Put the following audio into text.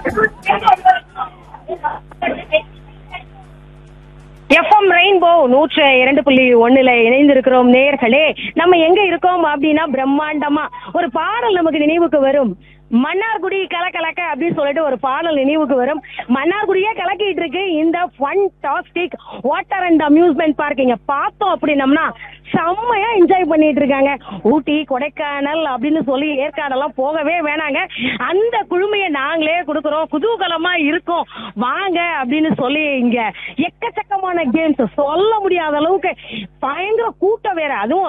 FM rainbow நூற்று இரண்டு புள்ளி ஒண்ணுல இணைந்திருக்கிறோம் நேயர்களே நம்ம எங்க இருக்கோம் அப்படின்னா பிரம்மாண்டமா ஒரு பாடல் நமக்கு நினைவுக்கு வரும் மன்னார்குடி கலக்கலக்க அப்படின்னு சொல்லிட்டு ஒரு பாடல் நினைவுக்கு வரும் மன்னார்குடியே கலக்கிட்டு இருக்கு இந்த fantastic water and amusement park இங்க பார்த்தோம் அப்படின்னம்னா செம்மையா என்ஜாய் பண்ணிட்டு இருக்காங்க ஊட்டி கொடைக்கானல் அப்படின்னு சொல்லி ஏற்காடெல்லாம் போகவே வேணாங்க அந்த குழுமையை நாங்களே கொடுக்குறோம் குதூகலமா இருக்கோம் வாங்க அப்படின்னு சொல்லி இங்க எக்கச்சக்கமான கேம்ஸ் சொல்ல முடியாத அளவுக்கு பயங்கர கூட்டம் வேற அதுவும்